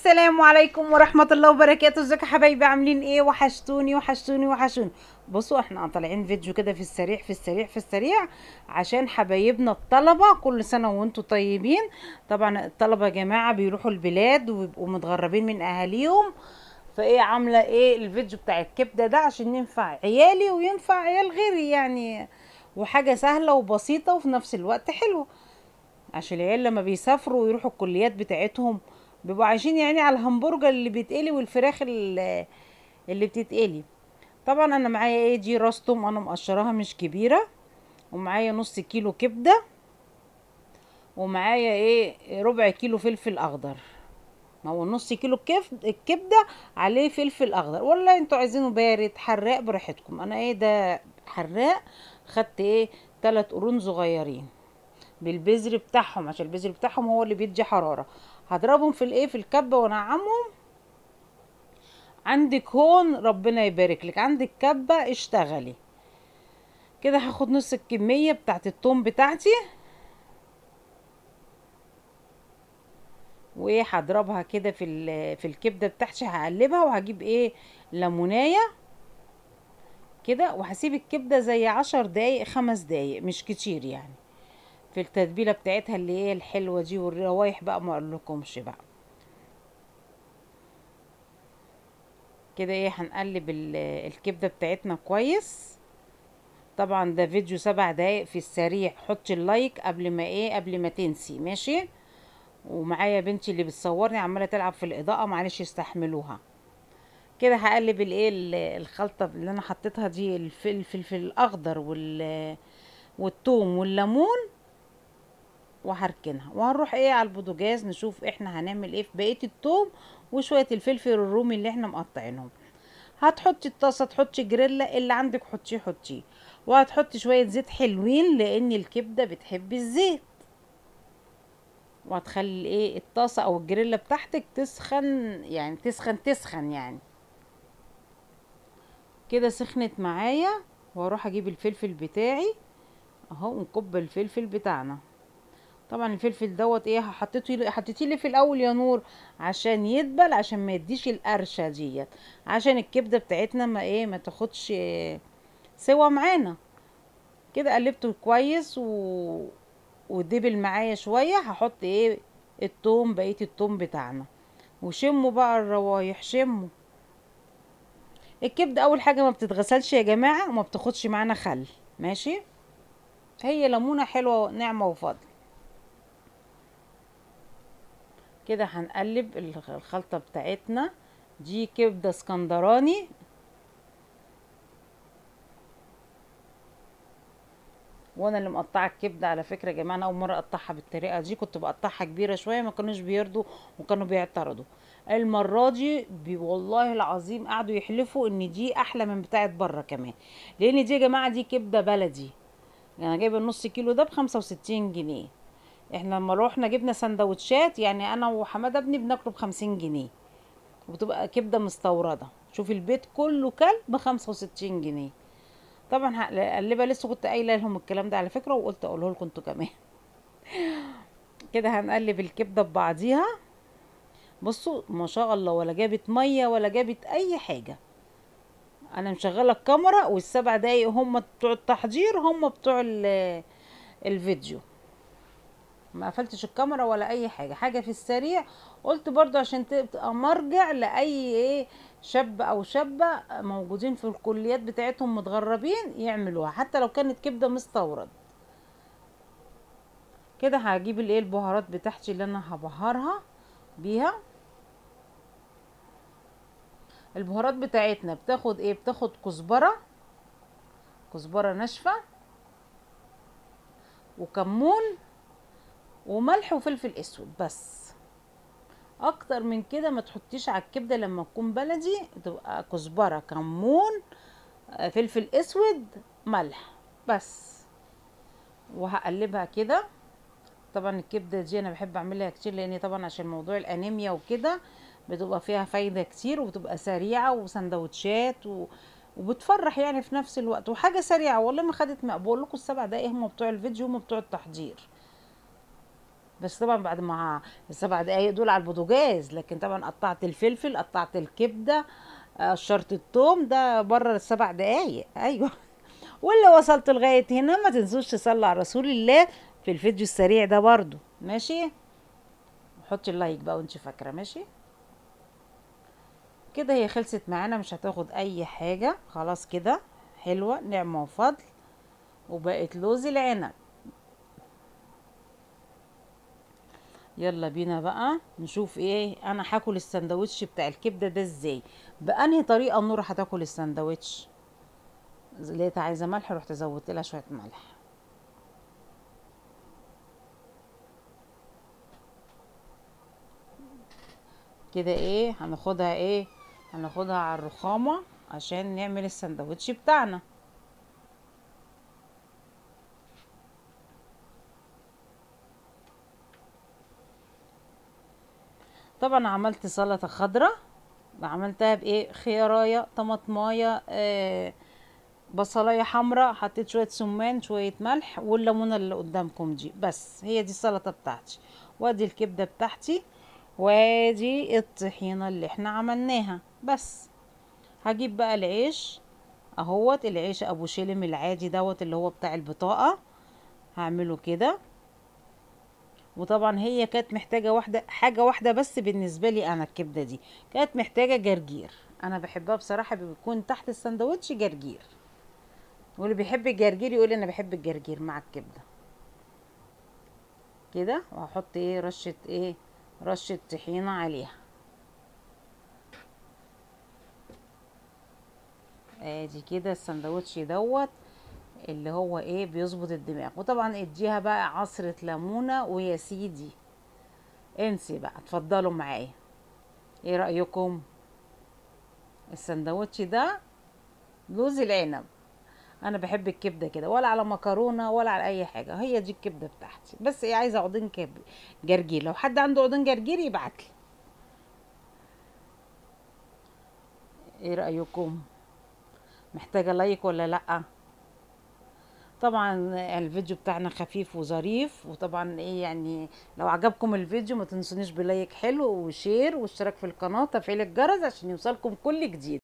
السلام عليكم ورحمة الله وبركاته ازيكم يا حبايبي عاملين ايه وحشتوني وحشتوني وحشوني بصوا احنا طالعين فيديو كده في السريع في السريع في السريع عشان حبايبنا الطلبة كل سنة وانتم طيبين طبعا الطلبة يا جماعة بيروحوا البلاد وبيبقوا متغربين من اهاليهم فايه عاملة ايه الفيديو بتاع الكبدة ده عشان ينفع عيالي وينفع عيال غيري يعني وحاجة سهلة وبسيطة وفي نفس الوقت حلوة عشان العيال لما بيسافروا ويروحوا الكليات بتاعتهم بيبقوا عايشين يعني على الهمبرجر اللي بيتقلي والفراخ اللي, اللي بتتقلي طبعا انا معايا ايه دي راستم انا مقشراها مش كبيره ومعايا نص كيلو كبده ومعايا ايه ربع كيلو فلفل اخضر ما هو نص كيلو كف الكبده عليه فلفل اخضر ولا انتوا عايزينه بارد حراق براحتكم انا ايه ده حراق خدت ايه تلات قرون صغيرين بالبذر بتاعهم عشان البذر بتاعهم هو اللي بيدي حراره هضربهم في الايه في الكبه وانعمهم عندك هون ربنا يبارك لك عندك كبه اشتغلي كده هاخد نص الكميه بتاعت التوم بتاعتي وايه هضربها كده في في الكبده بتاعتي هقلبها وهجيب ايه ليمونايه كده وهسيب الكبده زي عشر دقايق خمس دقايق مش كتير يعني في التتبيله بتاعتها اللي هي الحلوه دي والروايح بقى ما اقولكمش بقى كده ايه هنقلب الكبده بتاعتنا كويس طبعا ده فيديو سبع دقايق في السريع حطي اللايك قبل ما ايه قبل ما تنسي ماشي ومعايا بنتي اللي بتصورني عماله تلعب في الاضاءه معلش استحملوها كده هقلب الايه الخلطه اللي انا حطيتها دي الفلفل الاخضر وال والثوم والليمون وهركنها وهنروح ايه على البوتاجاز نشوف احنا هنعمل ايه في بقيه التوم وشويه الفلفل الرومي اللي احنا مقطعينهم هتحطي الطاسه تحطي جريلا اللي عندك حطيه حطيه وهتحطي شويه زيت حلوين لان الكبده بتحب الزيت وهتخلي ايه الطاسه او الجريلا بتاعتك تسخن يعني تسخن تسخن يعني كده سخنت معايا واروح اجيب الفلفل بتاعي اهو ونكب الفلفل بتاعنا طبعا الفلفل دوت ايه حطيته حطيتيه لي في الاول يا نور عشان يدبل عشان ما يديش القرشه ديت عشان الكبده بتاعتنا ما ايه ما تاخدش سوا معانا كده قلبته كويس و ودبل معايا شويه هحط ايه التوم بقيه التوم بتاعنا وشموا بقى الروايح شموا الكبده اول حاجه ما بتتغسلش يا جماعه وما بتاخدش معانا خل ماشي هي ليمونه حلوه نعمه وفضل كده هنقلب الخلطة بتاعتنا دي كبدة اسكندراني وانا اللي مقطعه الكبده على فكره يا جماعه انا اول مره اقطعها بالطريقه دي كنت بقطعها كبيره شويه ما كانوش بيرضوا وكانوا بيعترضوا المره دي بي والله العظيم قعدوا يحلفوا ان دي احلى من بتاعه بره كمان لان دي يا جماعه دي كبده بلدي يعني جايبه النص كيلو ده بخمسة وستين جنيه احنا لما روحنا جبنا سندوتشات يعني انا وحماده ابني بناكله بخمسين جنيه وبتبقى كبده مستورده شوف البيت كله كل بخمسة وستين جنيه طبعا هقلبها لسه كنت قايله لهم الكلام ده على فكره وقلت اقوله لكم انتوا كمان كده هنقلب الكبده ببعضيها بصوا ما شاء الله ولا جابت ميه ولا جابت اي حاجه انا مشغله الكاميرا والسبع دقايق هم بتوع التحضير هم بتوع الفيديو ما قفلتش الكاميرا ولا اي حاجه حاجه في السريع قلت برضو عشان تبقى مرجع لاي ايه شاب او شابه موجودين في الكليات بتاعتهم متغربين يعملوها حتى لو كانت كبده مستورد كده هجيب الايه البهارات بتاعتي اللي انا هبهرها بيها البهارات بتاعتنا بتاخد ايه بتاخد كزبره كزبره ناشفه وكمون وملح وفلفل اسود بس اكتر من كده ما تحطيش على الكبده لما تكون بلدي تبقى كزبره كمون فلفل اسود ملح بس وهقلبها كده طبعا الكبده دي انا بحب اعملها كتير لان طبعا عشان موضوع الانيميا وكده بتبقى فيها فايده كتير وبتبقى سريعه وسندوتشات و... وبتفرح يعني في نفس الوقت وحاجه سريعه والله ما خدت بقول لكم السبع دقايق هم بتوع الفيديو هم بتوع التحضير بس طبعا بعد ما السبع دقايق دول على البوتاجاز لكن طبعا قطعت الفلفل قطعت الكبده قشرت التوم ده بره السبع دقايق ايوه واللي وصلت لغايه هنا ما تنسوش تصلوا على رسول الله في الفيديو السريع ده برضو ماشي حطي اللايك بقى وانت فاكره ماشي كده هي خلصت معانا مش هتاخد اي حاجه خلاص كده حلوه نعمه وفضل وبقت لوز العنب يلا بينا بقى نشوف ايه انا هاكل السندوتش بتاع الكبده ده ازاي بانهي طريقه نور هتاكل السندوتش لقيتها عايزه ملح رحت زودت لها شويه ملح كده ايه هناخدها ايه هناخدها على الرخامه عشان نعمل السندوتش بتاعنا طبعا عملت سلطه خضراء عملتها بايه خيارايه طماطمايه آه بصلايه حمراء حطيت شويه سمان شويه ملح والليمونه اللي قدامكم دي بس هي دي السلطه بتاعتي وادي الكبده بتاعتي وادي الطحينه اللي احنا عملناها بس هجيب بقى العيش اهوت العيش ابو شلم العادي دوت اللي هو بتاع البطاقه هعمله كده وطبعا هي كانت محتاجه واحده حاجه واحده بس بالنسبه لي انا الكبده دي كانت محتاجه جرجير انا بحبها بصراحه بيكون تحت السندوتش جرجير واللي بيحب الجرجير يقول انا بحب الجرجير مع الكبده كده وهحط ايه رشه ايه رشه طحينه عليها ادي كده السندوتش دوت اللي هو ايه بيظبط الدماغ وطبعا اديها بقى عصرة ليمونة ويا سيدي انسي بقى اتفضلوا معايا ايه رأيكم السندوتش ده لوز العنب انا بحب الكبده كده ولا على مكرونه ولا على اي حاجه هي دي الكبده بتاعتي بس ايه عايزه عودين كب... جرجير لو حد عنده عودين جرجير يبعتلي ايه رايكم محتاجه لايك ولا لا طبعا الفيديو بتاعنا خفيف وظريف وطبعا ايه يعني لو عجبكم الفيديو ما تنسونيش بلايك حلو وشير واشتراك في القناه وتفعيل الجرس عشان يوصلكم كل جديد